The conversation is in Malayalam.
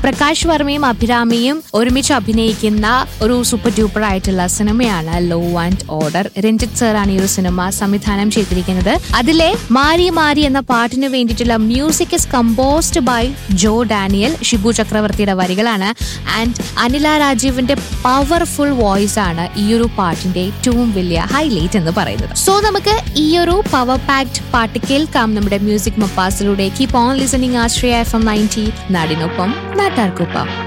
പ്രകാശ് വർമ്മയും അഭിരാമിയും ഒരുമിച്ച് അഭിനയിക്കുന്ന ഒരു സൂപ്പർ ഡ്യൂപ്പർ ആയിട്ടുള്ള സിനിമയാണ് ലോ ആൻഡ് ഓർഡർ രഞ്ജിത്ത് സാറാണ് ഈ ഒരു സിനിമ സംവിധാനം ചെയ്തിരിക്കുന്നത് അതിലെ മാരി മാരി എന്ന പാട്ടിന് വേണ്ടിയിട്ടുള്ള music is composed by Joe Daniel Shibu ചക്രവർത്തിയുടെ വരികളാണ് ആൻഡ് അനില രാജീവിന്റെ പവർഫുൾ വോയിസ് ആണ് ഈ ഒരു പാട്ടിന്റെ ഏറ്റവും വലിയ ഹൈലൈറ്റ് എന്ന് പറയുന്നത് സോ നമുക്ക് ഈ ഒരു പവർ പാക്ഡ് പാട്ട് കേൾക്കാം നമ്മുടെ മ്യൂസിക് മപ്പാസിലൂടെ keep on listening Ashraya FM ninety നയൻറ്റി നാടിനൊപ്പം നാട്ടാർക്കൊപ്പം